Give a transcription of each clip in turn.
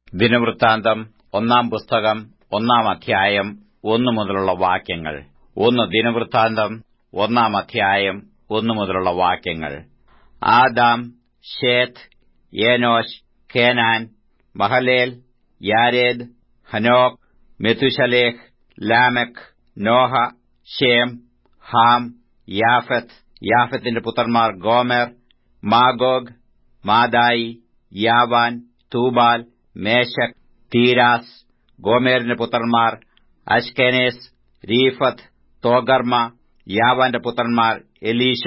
ദിനവൃത്താന്തം ഒന്നാം പുസ്തകം ഒന്നാം അധ്യായം ഒന്നു മുതലുള്ള വാക്യങ്ങൾ ഒന്ന് ദിനവൃത്താന്തം ഒന്നാം അധ്യായം ഒന്നു മുതലുള്ള വാക്യങ്ങൾ Adam Seth Enosh Kenan Mahalalel Jared Enoch Methuselah Lamech Noah Shem Ham Japheth യാഫത്തിന്റെ പുത്രന്മാർ Gomer Magog Madai Javan Tubal Meshech Tiras ഗോമേറിന്റെ പുത്രന്മാർ അഷ്കെനേസ് രീഫത്ത് തോഗർമ യാവാന്റെ പുത്രന്മാർ എലീശ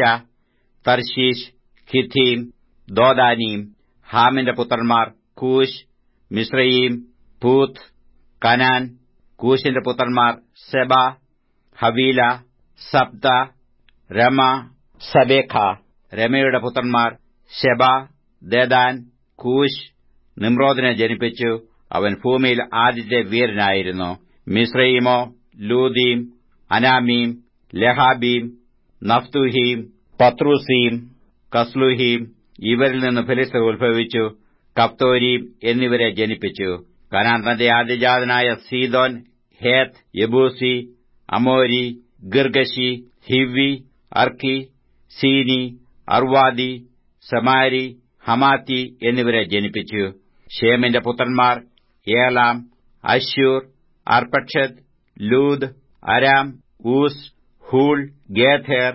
തർശീഷ് ഖിഥീം ദോദാനീം ഹാമിന്റെ പുത്രന്മാർ കൂശ് മിശ്രയീം പൂത്ത് കനാൻ കൂശിന്റെ പുത്രന്മാർ സെബ ഹവീല സബ്ദ രമ സബേഖ രമയുടെ പുത്രന്മാർ ഷെബ ദേദാൻ കൂശ് നിമ്രോദിനെ ജനിപ്പിച്ചു അവൻ ഭൂമിയിൽ ആദ്യത്തെ വീരനായിരുന്നു മിശ്രയീമോ ലൂദീം അനാമീം ലഹാബീം നഫ്തുഹീം പത്രൂസീം കസ്ലുഹീം ഇവരിൽ നിന്ന് ഫിലിസ്തർ ഉത്ഭവിച്ചു കപ്തോരീം എന്നിവരെ ജനിപ്പിച്ചു കനാൻ തന്റെ ആദ്യജാതനായ സീദോൻ ഹേത്ത് യബൂസി അമോരി ഗിർഗശി ഹിവി അർക്കി സീനി അർവാദി സമാരി ഹമാത്തി എന്നിവരെ ജനിപ്പിച്ചു ഷേമിന്റെ പുത്രന്മാർ Elam Asshur Arphaxad Lud Aram Uz Hul Gether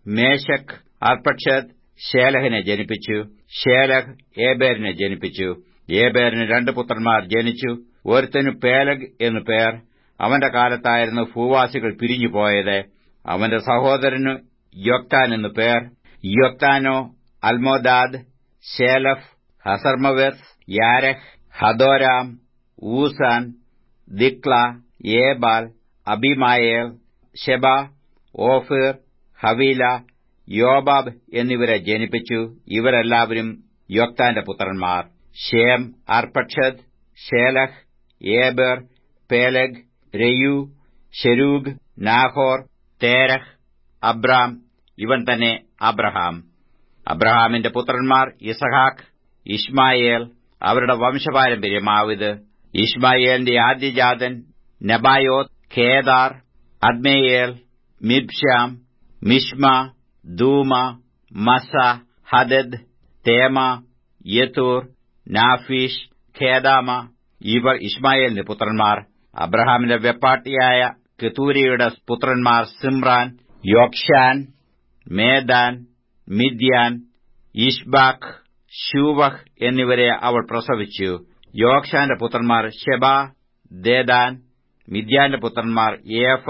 Meshech Arphaxad ഷേലഹിനെ ജനിപ്പിച്ചു ഷേലഹ് ഏബേരിനെ ജനിപ്പിച്ചു ഏബേരിന് രണ്ട് പുത്രന്മാർ ജനിച്ചു ഒരുത്തനു പേലഗ് എന്നു പേർ അവന്റെ കാലത്തായിരുന്നു ഭൂവാസികൾ പിരിഞ്ഞുപോയത് അവന്റെ സഹോദരനു യൊക്താൻ എന്നു പേർ യൊക്താനോ Almodad Sheleph Hazarmaveth Jerah Hadoram Uzal Diklah Obal Abimael Sheba Ophir Havilah Jobab എന്നിവരെ ജനിപ്പിച്ചു ഇവരെല്ലാവരും യൊക്താന്റെ പുത്രന്മാർ Shem Arphaxad Shelah Eber Peleg Reu Serug Nahor Terah Abram ഇവൻ തന്നെ അബ്രഹാം അബ്രഹാമിന്റെ പുത്രന്മാർ ഇസഹാക്ക് ഇഷ്മായേൽ അവരുടെ വംശപാരമ്പര്യമാവിത് ഇഷ്മായേലിന്റെ ആദ്യജാതൻ നബായോത്ത് ഖേദാർ അദ്മേയേൽ മിബ്ഷാം മിഷ്മ ദൂമ മസ ഹദദ് തേമ യത്തൂർ നാഫീഷ് ഖേദാമ ഇവർ ഇഷ്മായേലിന്റെ പുത്രന്മാർ അബ്രഹാമിന്റെ വെപ്പാട്ടിയായ കെതൂരിയുടെ പുത്രന്മാർ Zimran Jokshan Medan Midian Ishbak Shuah എന്നിവരെ അവൾ പ്രസവിച്ചു യോക്ഷാന്റെ പുത്രന്മാർ ഷെബ ദേദാൻ മിദ്യാന്റെ പുത്രന്മാർ ഏഫ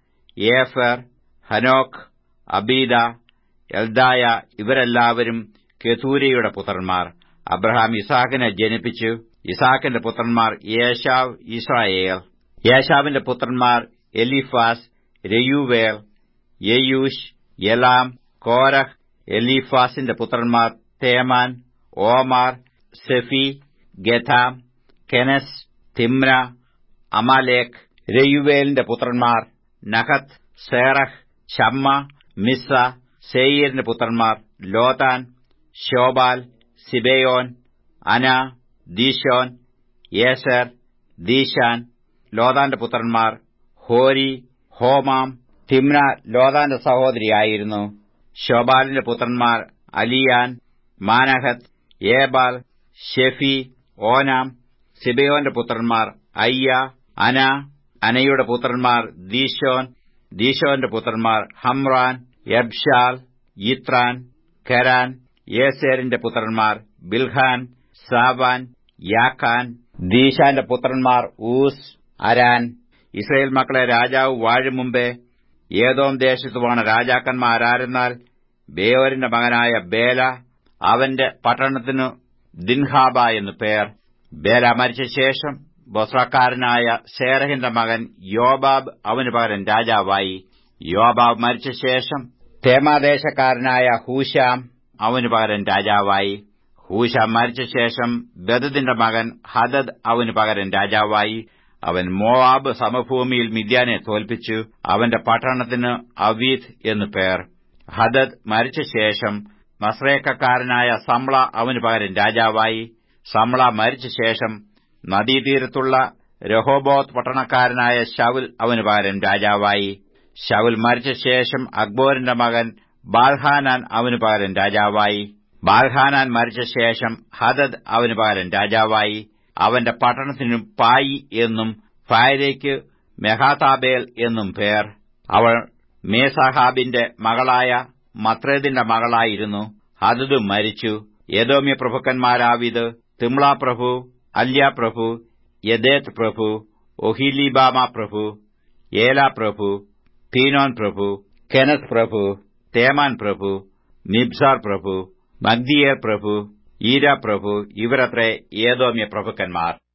ഏഫർ ഹനോക്ക് അബീദ എൽദായ ഇവരെല്ലാവരും കെതൂരിയുടെ പുത്രന്മാർ അബ്രഹാം ഇസാഖിനെ ജനിപ്പിച്ചു ഇസാഖിന്റെ പുത്രന്മാർ യേശാവ് ഇസ്രായേൽ യേശാവിന്റെ പുത്രന്മാർ എലിഫാസ് രയൂവേൽ യെയൂഷ് യലാം കോരഹ് എലീഫാസിന്റെ പുത്രന്മാർ തേമാൻ ഓമാർ സെഫി ഗഥാം കെനസ് തിമ്ര അമാലേഖ് രയുവേലിന്റെ പുത്രന്മാർ നഹത്ത് സേറഹ് ഷമ്മ മിസ്സ സെയീറിന്റെ പുത്രന്മാർ ലോതാൻ ഷോബാൽ സിബയോൻ അന ദീശോൻ യേസർ ദീശാൻ ലോതാന്റെ പുത്രന്മാർ ഹോരി ഹോമാം തിമ്ന ലോതാന്റെ സഹോദരിയായിരുന്നു ഷോബാലിന്റെ പുത്രന്മാർ അലിയാൻ മാനഹത്ത് ഏബാൽ ഷെഫി ഓനാം സിബയോന്റെ പുത്രന്മാർ അയ്യ അന അനയുടെ പുത്രന്മാർ ദീശോൻ ദീശോന്റെ പുത്രന്മാർ ഹംറാൻ എബ്ഷാൽ യിത്രാൻ കരാൻ യേസേറിന്റെ പുത്രന്മാർ ബിൽഹാൻ സാവാൻ യാഖാൻ ദീശാന്റെ പുത്രന്മാർ ഊസ് അരാൻ ഇസ്രയേൽ മക്കളെ രാജാവ് വാഴും മുമ്പേ ഏതോം ദേശത്തുമാണ് രാജാക്കന്മാരാരെന്നാൽ ബേയോരിന്റെ മകനായ ബേല അവന്റെ പട്ടണത്തിനു ദിൻഹാബ എന്നു പേർ ബേല മരിച്ച ശേഷം ബൊസ്രക്കാരനായ സേറഹിന്റെ മകൻ യോബാബ് അവന് പകരം രാജാവായി യോബാബ് മരിച്ച ശേഷം തേമാദേശക്കാരനായ ഹൂശാം അവന് പകരം രാജാവായി ഹൂശാം മരിച്ച ശേഷം ബദദിന്റെ മകൻ ഹദദ് അവന് പകരം രാജാവായി അവൻ മോവാബ് സമഭൂമിയിൽ മിദ്യാനെ തോൽപ്പിച്ചു അവന്റെ പട്ടണത്തിന് അവീത് എന്നു പേർ ഹദദ് മരിച്ച ശേഷം മസ്രേക്കക്കാരനായ സമ്ല അവന് പകരം രാജാവായി സമ്ല മരിച്ച ശേഷം നദീതീരത്തുള്ള രഹോബോത്ത് പട്ടണക്കാരനായ ശൗൽ അവന് പകരം രാജാവായി ശൗൽ മരിച്ച ശേഷം അക്ബോറിന്റെ മകൻ ബാൽഹാനാൻ അവന് പകരം രാജാവായി ബാൽഹാനാൻ മരിച്ച ശേഷം ഹദദ് അവന് പകരം രാജാവായി അവന്റെ പട്ടണത്തിനു പായി എന്നും ഫായരയ്ക്ക് മെഹാതാബേൽ എന്നും പേർ അവൾ മേസാഹാബിന്റെ മകളായ മത്രേദിന്റെ മകളായിരുന്നു ഹദദും മരിച്ചു ഏതോമ്യ പ്രഭുക്കന്മാരാവിത് തിമ്ള പ്രഭു അല്യ പ്രഭു യദേത് പ്രഭു ഒഹിലിബാമ പ്രഭു ഏല പ്രഭു പീനോൻ പ്രഭു കെനസ് പ്രഭു തേമാൻ പ്രഭു നിബ്സാർ പ്രഭു മഗ്ദിയേർ പ്രഭു ഈര പ്രഭു ഇവരത്രേ ഏതോമ്യ പ്രഭുക്കന്മാർ